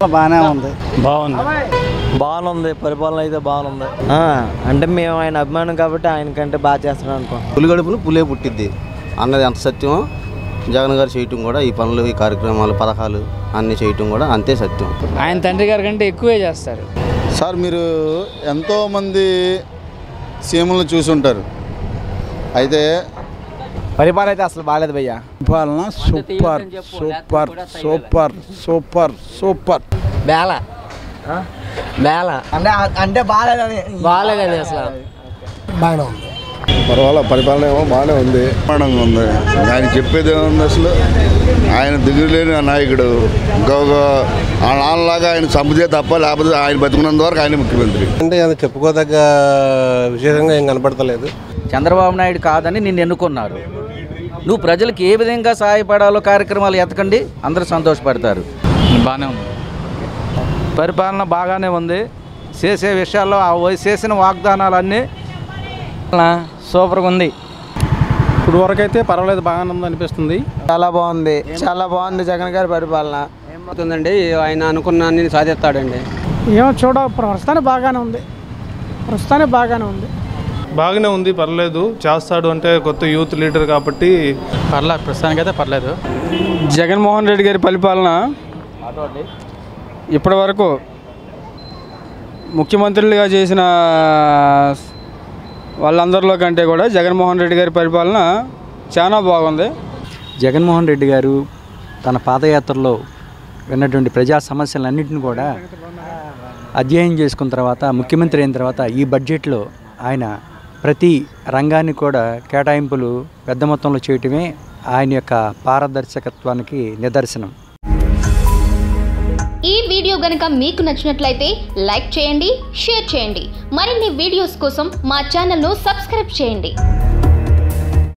బాగానే ఉంది బాగుంది బాగుంది పరిపాలన అయితే బాగుంది అంటే మేము ఆయన అభిమానం కాబట్టి ఆయనకంటే బాగా చేస్తున్నాం అనుకో పులి గడుపును పులే పుట్టిద్ది అన్నది ఎంత సత్యమో జగన్ గారు చేయటం కూడా ఈ పనులు ఈ కార్యక్రమాలు పథకాలు అన్నీ చేయటం కూడా అంతే సత్యం ఆయన తండ్రి గారి కంటే ఎక్కువే చేస్తారు సార్ మీరు ఎంతోమంది సీఎంలను చూసుంటారు అయితే పరిపాలన అయితే అసలు బాగాలేదు భయ్యా పాలన super super super super super బేల బేల అంటే అంటే బాగాలేదని బాగాలేదండి అసలు పర్వాలా పరిపాలన ఏమో బాగానే ఉంది బ్రహ్మాండంగా ఉంది ఆయన చెప్పేది ఏముంది అసలు ఆయన దిగులేని నాయకుడు ఇంకొక ఆ నాన్నలాగా ఆయన చంపితే తప్ప లేకపోతే ఆయన బతుకున్నంత వరకు ఆయన ముఖ్యమంత్రి అంటే అది చెప్పుకోదగ్గ విశేషంగా ఏం కనపడతలేదు చంద్రబాబు నాయుడు కాదని నిన్ను ఎన్నుకున్నారు నువ్వు ప్రజలకు ఏ విధంగా సహాయపడాలో కార్యక్రమాలు ఎతకండి అందరూ సంతోషపడతారు బాగానే ఉంది పరిపాలన బాగానే ఉంది చేసే విషయాల్లో ఆ వై- చేసిన వాగ్దానాలన్నీ సూపర్గా ఉంది ఇప్పుడు వరకు అయితే పర్వాలేదు బాగానే ఉంది అనిపిస్తుంది చాలా బాగుంది చాలా బాగుంది జగన్ గారి పరిపాలన ఏమవుతుందండి ఆయన అనుకున్న అన్ని సాధిస్తాడండి ఏమో చూడ ప్రస్తుతానికి బాగానే ఉంది ప్రస్తుతానికి బాగానే ఉంది బాగానే ఉంది పర్లేదు చేస్తాడు అంటే కొత్త యూత్ లీడర్ కాబట్టి పర్లేదు ప్రస్తుతానికైతే పర్లేదు జగన్మోహన్ రెడ్డి గారి పరిపాలన ఇప్పటి వరకు ముఖ్యమంత్రులుగా చేసిన వాళ్ళందరిలో కంటే కూడా జగన్మోహన్ రెడ్డి గారి పరిపాలన చాలా బాగుంది జగన్మోహన్ రెడ్డి గారు తన పాదయాత్రలో విన్నటువంటి ప్రజా సమస్యలన్నింటిని కూడా అధ్యయనం చేసుకున్న తర్వాత ముఖ్యమంత్రి అయిన తర్వాత ఈ బడ్జెట్లో ఆయన ప్రతి రంగాన్ని కూడా కేటాయింపులు పెద్ద మొత్తంలో చేయటమే ఆయన యొక్క పారదర్శకత్వానికి నిదర్శనం ఈ వీడియో గనుక మీకు నచ్చినట్లయితే లైక్ చేయండి షేర్ చేయండి మరిన్ని వీడియోస్ కోసం మా ఛానల్ను సబ్స్క్రైబ్ చేయండి